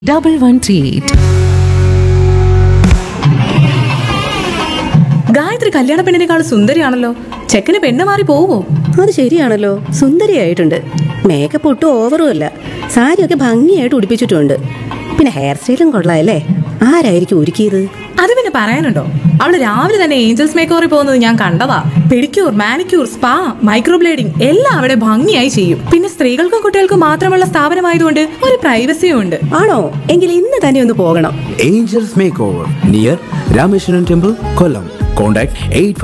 double one three eight. Gayathri കല്യാണ പെണ്ണിനേക്കാൾ സുന്ദരിയാണല്ലോ ചെക്കന് പെണ്ണ് മാറി പോവോ അത് ശരിയാണല്ലോ സുന്ദരിയായിട്ടുണ്ട് മേക്കപ്പ് ഒട്ടും ഓവറും അല്ല സാരിയൊക്കെ ഭംഗിയായിട്ട് ഉടുപ്പിച്ചിട്ടുണ്ട് പിന്നെ ഹെയർ സ്റ്റൈലും കൊള്ളാമല്ലേ ആരായിരിക്കും ഒരുക്കിയത് അത് പിന്നെ പറയാനുണ്ടോ അവള് രാവിലെ തന്നെ ഏഞ്ചൽസ് മേക്കോറിൽ പോകുന്നത് ഞാൻ കണ്ടതാ പെഡിക്യൂർ മാനിക്യൂർ സ്പാ മൈക്രോബ്ലേഡിംഗ് എല്ലാം അവിടെ ഭംഗിയായി ചെയ്യും പിന്നെ സ്ത്രീകൾക്കും കുട്ടികൾക്കും മാത്രമുള്ള സ്ഥാപനമായതുകൊണ്ട് ഒരു പ്രൈവസിയും ഉണ്ട് ആണോ എങ്കിൽ ഇന്ന് തന്നെ ഒന്ന് പോകണം Angels Makeover near Rameshwaran Temple, Kollam. Contact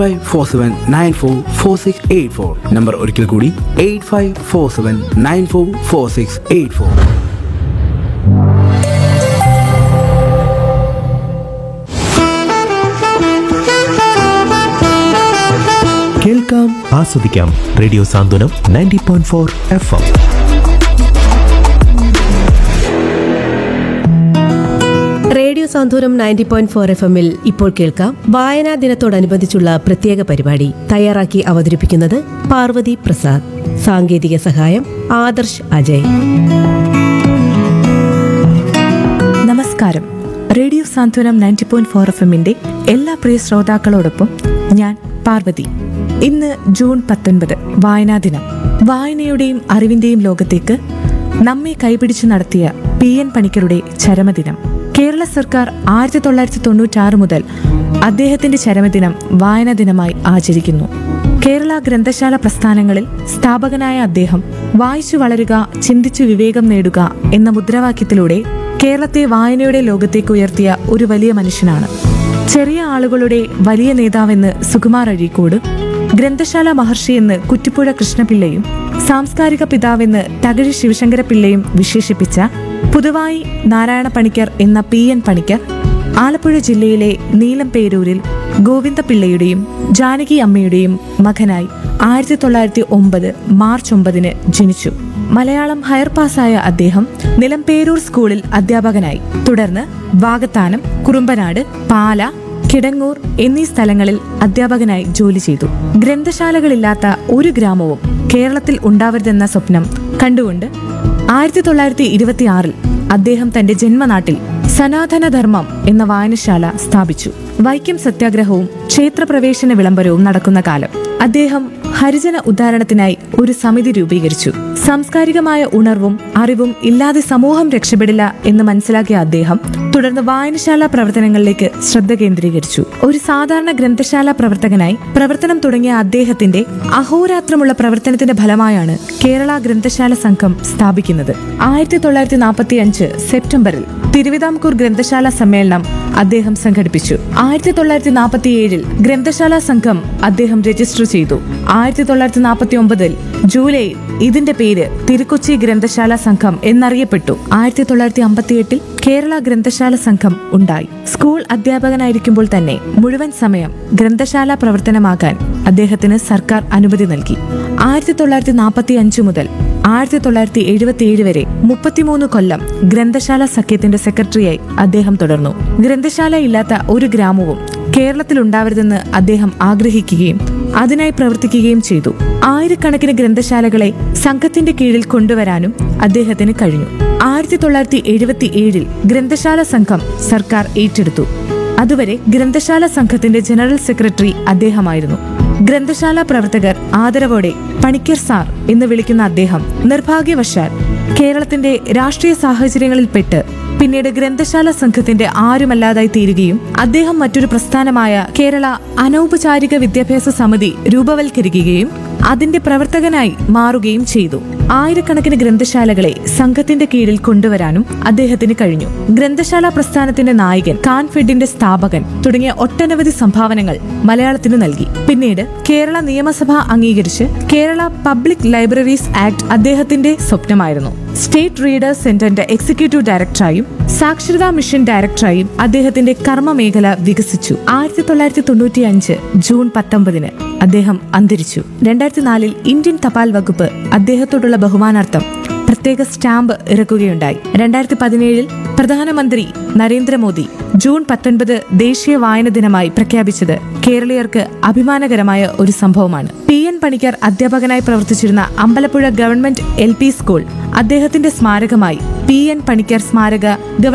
8547944684. Number ഒരിക്കൽ കൂടി 8547944684. കേൾക്കാം ആസ്വദിക്കാം radio Santhwanam ninety point four F M radio Santhwanam ninety point four F എമ്മിൽ ഇപ്പോൾ കേൾക്കാം വായനാ ദിനത്തോടനുബന്ധിച്ചുള്ള പ്രത്യേക പരിപാടി തയ്യാറാക്കി അവതരിപ്പിക്കുന്നത് പാർവതി പ്രസാദ് സാങ്കേതിക സഹായം ആദർശ് അജയ് നമസ്കാരം radio Santhwanam ninety point four F എമ്മിന്റെ എല്ലാ പ്രിയ ശ്രോതാക്കളോടൊപ്പം ഞാൻ പാർവതി ഇന്ന് ജൂൺ പത്തൊൻപത് വായനാ ദിനം വായനയുടെയും അറിവിന്റെയും ലോകത്തേക്ക് നമ്മെ കൈപിടിച്ച് നടത്തിയ പി എൻ പണിക്കരുടെ ചരമദിനം കേരള സർക്കാർ ആയിരത്തി തൊള്ളായിരത്തി തൊണ്ണൂറ്റാറ് മുതൽ അദ്ദേഹത്തിന്റെ ചരമദിനം വായനാ ദിനമായി ആചരിക്കുന്നു കേരള ഗ്രന്ഥശാല പ്രസ്ഥാനങ്ങളിൽ സ്ഥാപകനായ അദ്ദേഹം വായിച്ചു വളരുക ചിന്തിച്ചു വിവേകം നേടുക എന്ന മുദ്രാവാക്യത്തിലൂടെ കേരളത്തെ വായനയുടെ ലോകത്തേക്ക് ഉയർത്തിയ ഒരു വലിയ മനുഷ്യനാണ് ചെറിയ ആളുകളുടെ വലിയ നേതാവെന്ന് സുകുമാർ അഴീക്കോട് ഗ്രന്ഥശാല മഹർഷി എന്ന് കുറ്റിപ്പുഴ കൃഷ്ണപിള്ളയും സാംസ്കാരിക പിതാവെന്ന് തകഴി ശിവശങ്കര പിള്ളയും വിശേഷിപ്പിച്ച പുതുവായി നാരായണ പണിക്കർ എന്ന പി എൻ പണിക്കർ ആലപ്പുഴ ജില്ലയിലെ നീലംപേരൂരിൽ ഗോവിന്ദപിള്ളയുടെയും ജാനകി അമ്മയുടെയും മകനായി ആയിരത്തി തൊള്ളായിരത്തി ഒമ്പത് മാർച്ച് ഒമ്പതിന് ജനിച്ചു മലയാളം ഹയർ പാസ്സായ അദ്ദേഹം നിലംപേരൂർ സ്കൂളിൽ അധ്യാപകനായി തുടർന്ന് വാകത്താനം കുറുമ്പനാട് പാല കിടങ്ങൂർ എന്നീ സ്ഥലങ്ങളിൽ അധ്യാപകനായി ജോലി ചെയ്തു ഗ്രന്ഥശാലകളില്ലാത്ത ഒരു ഗ്രാമവും കേരളത്തിൽ ഉണ്ടാവരുതെന്ന സ്വപ്നം കണ്ടുകൊണ്ട് ആയിരത്തി തൊള്ളായിരത്തി ഇരുപത്തിയാറിൽ അദ്ദേഹം തന്റെ ജന്മനാട്ടിൽ സനാതനധർമ്മം എന്ന വായനശാല സ്ഥാപിച്ചു വൈക്കം സത്യാഗ്രഹവും ക്ഷേത്രപ്രവേശന വിളംബരവും നടക്കുന്ന കാലം അദ്ദേഹം ഹരിജന ഉദ്ധാരണത്തിനായി ഒരു സമിതി രൂപീകരിച്ചു സാംസ്കാരികമായ ഉണർവും അറിവും ഇല്ലാതെ സമൂഹം രക്ഷപ്പെടില്ല എന്ന് മനസ്സിലാക്കിയ അദ്ദേഹം തുടർന്ന് വായനശാല പ്രവർത്തനങ്ങളിലേക്ക് ശ്രദ്ധ കേന്ദ്രീകരിച്ചു ഒരു സാധാരണ ഗ്രന്ഥശാല പ്രവർത്തകനായി പ്രവർത്തനം തുടങ്ങിയ അദ്ദേഹത്തിന്റെ അഹോരാത്രമുള്ള പ്രവർത്തനത്തിന്റെ ഫലമായാണ് കേരള ഗ്രന്ഥശാല സംഘം സ്ഥാപിക്കുന്നത് ആയിരത്തി തൊള്ളായിരത്തി നാൽപ്പത്തി അഞ്ച് സെപ്റ്റംബറിൽ തിരുവിതാംകൂർ ഗ്രന്ഥശാല സമ്മേളനം അദ്ദേഹം സംഘടിപ്പിച്ചു ആയിരത്തി തൊള്ളായിരത്തി നാൽപ്പത്തി ഏഴിൽ ഗ്രന്ഥശാല സംഘം അദ്ദേഹം രജിസ്റ്റർ ചെയ്തു ആയിരത്തി തൊള്ളായിരത്തി നാൽപ്പത്തി ഒമ്പതിൽ ജൂലൈയിൽ ഇതിന്റെ പേര് തിരുക്കൊച്ചി ഗ്രന്ഥശാല സംഘം എന്നറിയപ്പെട്ടു ആയിരത്തി തൊള്ളായിരത്തി അമ്പത്തി എട്ടിൽ കേരള ഗ്രന്ഥശാല സംഘം ഉണ്ടായി സ്കൂൾ അധ്യാപകനായിരിക്കുമ്പോൾ തന്നെ മുഴുവൻ സമയം ഗ്രന്ഥശാല പ്രവർത്തനമാക്കാൻ അദ്ദേഹത്തിന് സർക്കാർ അനുമതി നൽകി ആയിരത്തി തൊള്ളായിരത്തി നാൽപ്പത്തി അഞ്ച് മുതൽ ആയിരത്തി തൊള്ളായിരത്തി എഴുപത്തി ഏഴ് വരെ മുപ്പത്തിമൂന്ന് കൊല്ലം ഗ്രന്ഥശാല സഖ്യത്തിന്റെ സെക്രട്ടറിയായി അദ്ദേഹം തുടർന്നു ഗ്രന്ഥശാല ഇല്ലാത്ത ഒരു ഗ്രാമവും കേരളത്തിൽ ഉണ്ടാവരുതെന്ന് അദ്ദേഹം ആഗ്രഹിക്കുകയും അതിനായി പ്രവർത്തിക്കുകയും ചെയ്തു ആയിരക്കണക്കിന് ഗ്രന്ഥശാലകളെ സംഘത്തിന്റെ കീഴിൽ കൊണ്ടുവരാനും അദ്ദേഹത്തിന് കഴിഞ്ഞു ആയിരത്തി തൊള്ളായിരത്തി എഴുപത്തി ഏഴിൽ ഗ്രന്ഥശാല സംഘം സർക്കാർ ഏറ്റെടുത്തു അതുവരെ ഗ്രന്ഥശാല സംഘത്തിന്റെ ജനറൽ സെക്രട്ടറി അദ്ദേഹമായിരുന്നു ഗ്രന്ഥശാല പ്രവർത്തകർ ആദരവോടെ പണിക്കർ സാർ എന്ന് വിളിക്കുന്ന അദ്ദേഹം നിർഭാഗ്യവശാൽ കേരളത്തിന്റെ രാഷ്ട്രീയ സാഹചര്യങ്ങളിൽപ്പെട്ട് പിന്നീട് ഗ്രന്ഥശാല സംഘത്തിന്റെ ആരുമല്ലാതായി തീരുകയും അദ്ദേഹം മറ്റൊരു പ്രസ്ഥാനമായ കേരള അനൗപചാരിക വിദ്യാഭ്യാസ സമിതി രൂപവൽക്കരിക്കുകയും അതിന്റെ പ്രവർത്തകനായി മാറുകയും ചെയ്തു ആയിരക്കണക്കിന് ഗ്രന്ഥശാലകളെ സംഘത്തിന്റെ കീഴിൽ കൊണ്ടുവരാനും അദ്ദേഹത്തിന് കഴിഞ്ഞു ഗ്രന്ഥശാല പ്രസ്ഥാനത്തിന്റെ നായകൻ കാൻഫെഡിന്റെ സ്ഥാപകൻ തുടങ്ങിയ ഒട്ടനവധി സംഭാവനകൾ മലയാളത്തിന് നൽകി പിന്നീട് കേരള നിയമസഭ അംഗീകരിച്ച് കേരള പബ്ലിക് ലൈബ്രറീസ് ആക്ട് അദ്ദേഹത്തിന്റെ സ്വപ്നമായിരുന്നു സ്റ്റേറ്റ് റീഡേഴ്സ് സെന്ററിന്റെ എക്സിക്യൂട്ടീവ് ഡയറക്ടറായും സാക്ഷരതാ മിഷൻ ഡയറക്ടറായും അദ്ദേഹത്തിന്റെ കർമ്മമേഖല വികസിച്ചു ആയിരത്തി തൊള്ളായിരത്തി തൊണ്ണൂറ്റി അഞ്ച് ജൂൺ പത്തൊമ്പതിന് അദ്ദേഹം അന്തരിച്ചു രണ്ടായിരത്തി നാലിൽ ഇന്ത്യൻ തപാൽ വകുപ്പ് അദ്ദേഹത്തോടുള്ള ബഹുമാനാർത്ഥം പ്രത്യേക സ്റ്റാമ്പ് ഇറക്കുകയുണ്ടായി രണ്ടായിരത്തി പതിനേഴിൽ പ്രധാനമന്ത്രി നരേന്ദ്രമോദി ജൂൺ പത്തൊൻപത് ദേശീയ വായന ദിനമായി പ്രഖ്യാപിച്ചത് കേരളീയർക്ക് അഭിമാനകരമായ ഒരു സംഭവമാണ് പി എൻ പണിക്കർ അധ്യാപകനായി പ്രവർത്തിച്ചിരുന്ന Ambalappuzha government L P school അദ്ദേഹത്തിന്റെ സ്മാരകമായി പി എൻ പണിക്കർ സ്മാരക ഗവ